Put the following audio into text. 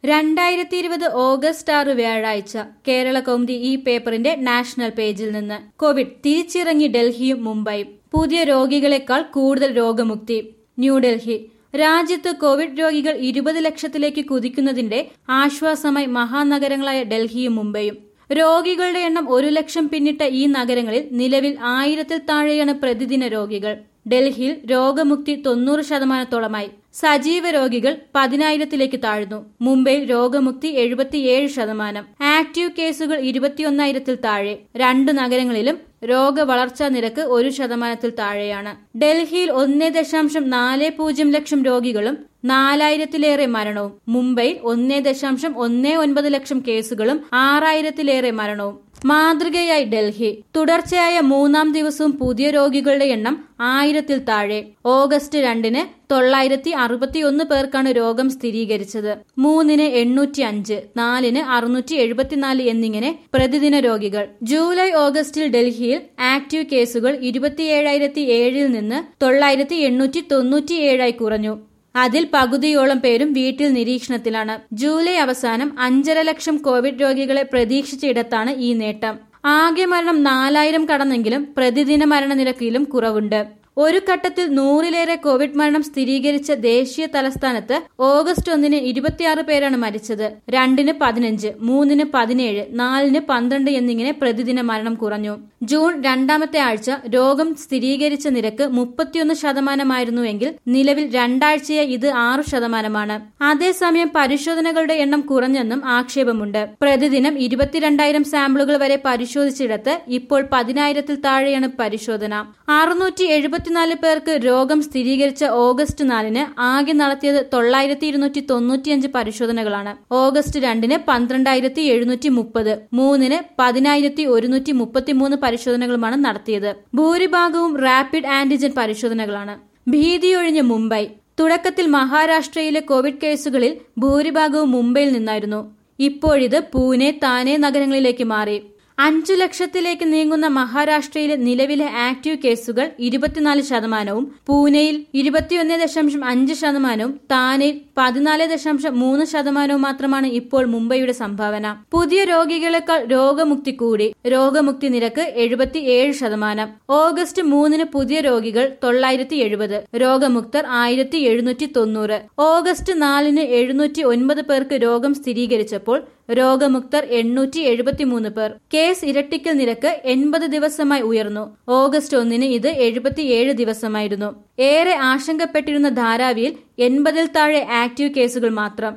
രണ്ടായിരത്തി ഇരുപത് ഓഗസ്റ്റ് ആറ് വ്യാഴാഴ്ച കേരള കൗമുദി ഈ പേപ്പറിന്റെ നാഷണൽ പേജിൽ നിന്ന് കോവിഡ് തിരിച്ചിറങ്ങി ഡൽഹിയും മുംബൈയും പുതിയ രോഗികളെക്കാൾ കൂടുതൽ രോഗമുക്തി ന്യൂഡൽഹി രാജ്യത്ത് കോവിഡ് രോഗികൾ ഇരുപത് ലക്ഷത്തിലേക്ക് കുതിക്കുന്നതിന്റെ ആശ്വാസമായി മഹാനഗരങ്ങളായ ഡൽഹിയും മുംബൈയും രോഗികളുടെ എണ്ണം ഒരു ലക്ഷം പിന്നിട്ട ഈ നഗരങ്ങളിൽ നിലവിൽ ആയിരത്തിൽ താഴെയാണ് പ്രതിദിന രോഗികൾ ഡൽഹിയിൽ രോഗമുക്തി തൊണ്ണൂറ് ശതമാനത്തോളമായി സജീവ രോഗികൾ പതിനായിരത്തിലേക്ക് താഴ്ന്നു മുംബൈയിൽ രോഗമുക്തി എഴുപത്തിയേഴ് ശതമാനം ആക്റ്റീവ് കേസുകൾ ഇരുപത്തിയൊന്നായിരത്തിൽ താഴെ രണ്ട് നഗരങ്ങളിലും രോഗവളർച്ചാ നിരക്ക് ഒരു ശതമാനത്തിൽ താഴെയാണ് ഡൽഹിയിൽ ഒന്നേ ദശാംശം നാല് പൂജ്യം ലക്ഷം രോഗികളും നാലായിരത്തിലേറെ മരണവും മുംബൈയിൽ ഒന്നേ ദശാംശം ഒന്നേ ഒൻപത് ലക്ഷം കേസുകളും ആറായിരത്തിലേറെ മരണവും മാതൃകയായി ഡൽഹി തുടർച്ചയായ മൂന്നാം ദിവസവും പുതിയ രോഗികളുടെ എണ്ണം ആയിരത്തിൽ താഴെ ഓഗസ്റ്റ് രണ്ടിന് തൊള്ളായിരത്തി അറുപത്തിയൊന്ന് പേർക്കാണ് രോഗം സ്ഥിരീകരിച്ചത് മൂന്നിന് എണ്ണൂറ്റി അഞ്ച് നാലിന് അറുന്നൂറ്റി എഴുപത്തിനാല് എന്നിങ്ങനെ പ്രതിദിന രോഗികൾ ജൂലൈ ഓഗസ്റ്റിൽ ഡൽഹിയിൽ ആക്റ്റീവ് കേസുകൾ ഇരുപത്തിയേഴായിരത്തി ഏഴിൽ നിന്ന് തൊള്ളായിരത്തി എണ്ണൂറ്റി തൊണ്ണൂറ്റിയേഴായി കുറഞ്ഞു അതിൽ പകുതിയോളം പേരും വീട്ടിൽ നിരീക്ഷണത്തിലാണ് ജൂലൈ അവസാനം അഞ്ചര ലക്ഷം കോവിഡ് രോഗികളെ പ്രതീക്ഷിച്ചയിടത്താണ് ഈ നേട്ടം ആകെ മരണം നാലായിരം കടന്നെങ്കിലും പ്രതിദിന മരണനിരക്കിലും കുറവുണ്ട് ഒരു ഘട്ടത്തിൽ നൂറിലേറെ കോവിഡ് മരണം സ്ഥിരീകരിച്ച ദേശീയ തലസ്ഥാനത്ത് ഓഗസ്റ്റ് ഒന്നിന് ഇരുപത്തിയാറ് പേരാണ് മരിച്ചത് രണ്ടിന് പതിനഞ്ച് മൂന്നിന് പതിനേഴ് നാലിന് പന്ത്രണ്ട് എന്നിങ്ങനെ പ്രതിദിന മരണം കുറഞ്ഞു ജൂൺ രണ്ടാമത്തെ ആഴ്ച രോഗം സ്ഥിരീകരിച്ച നിരക്ക് മുപ്പത്തിയൊന്ന് ശതമാനമായിരുന്നുവെങ്കിൽ നിലവിൽ രണ്ടാഴ്ചയായി ഇത് ആറു ശതമാനമാണ് അതേസമയം പരിശോധനകളുടെ എണ്ണം കുറഞ്ഞെന്നും ആക്ഷേപമുണ്ട് പ്രതിദിനം ഇരുപത്തിരണ്ടായിരം സാമ്പിളുകൾ വരെ പരിശോധിച്ചിടത്ത് ഇപ്പോൾ പതിനായിരത്തിൽ താഴെയാണ് പരിശോധന അറുന്നൂറ്റി എഴുപത്തിനാല് പേർക്ക് രോഗം സ്ഥിരീകരിച്ച ഓഗസ്റ്റ് നാലിന് ആകെ നടത്തിയത് തൊള്ളായിരത്തി ഇരുന്നൂറ്റി തൊണ്ണൂറ്റിയഞ്ച് പരിശോധനകളാണ് ഓഗസ്റ്റ് രണ്ടിന് പന്ത്രണ്ടായിരത്തി എഴുന്നൂറ്റി മുപ്പത് മൂന്നിന് പതിനായിരത്തി ഒരുന്നൂറ്റി മുപ്പത്തിമൂന്ന് പരിശോധനകളുമാണ് നടത്തിയത് ഭൂരിഭാഗവും റാപ്പിഡ് ആന്റിജൻ പരിശോധനകളാണ് ഭീതിയൊഴിഞ്ഞ് മുംബൈ തുടക്കത്തിൽ മഹാരാഷ്ട്രയിലെ കോവിഡ് കേസുകളിൽ ഭൂരിഭാഗവും മുംബൈയിൽ നിന്നായിരുന്നു ഇപ്പോഴിത് പൂനെ താനെ നഗരങ്ങളിലേക്ക് മാറി അഞ്ചു ലക്ഷത്തിലേക്ക് നീങ്ങുന്ന മഹാരാഷ്ട്രയിലെ നിലവിലെ ആക്റ്റീവ് കേസുകൾ ഇരുപത്തിനാല് ശതമാനവും പൂനെയിൽ ഇരുപത്തിയൊന്ന് ദശാംശം അഞ്ച് ശതമാനവും താനെയിൽ പതിനാല് ദശാംശം മൂന്ന് ശതമാനവും മാത്രമാണ് ഇപ്പോൾ മുംബൈയുടെ സംഭാവന പുതിയ രോഗികളെക്കാൾ രോഗമുക്തി കൂടി രോഗമുക്തി നിരക്ക് എഴുപത്തിയേഴ് ശതമാനം ഓഗസ്റ്റ് മൂന്നിന് പുതിയ രോഗികൾ തൊള്ളായിരത്തി എഴുപത് രോഗമുക്തർ ആയിരത്തി എഴുന്നൂറ്റി തൊണ്ണൂറ് ഓഗസ്റ്റ് നാലിന് എഴുന്നൂറ്റി ഒൻപത് പേർക്ക് രോഗം സ്ഥിരീകരിച്ചപ്പോൾ രോഗമുക്തർ എണ്ണൂറ്റി എഴുപത്തിമൂന്ന് പേർ കേസ് ഇരട്ടിക്കൽ നിരക്ക് എൺപത് ദിവസമായി ഉയർന്നു ഓഗസ്റ്റ് ഒന്നിന് ഇത് എഴുപത്തിയേഴ് ദിവസമായിരുന്നു ഏറെ ആശങ്കപ്പെട്ടിരുന്ന ധാരാവിയിൽ എൺപതിൽ താഴെ ആക്റ്റീവ് കേസുകൾ മാത്രം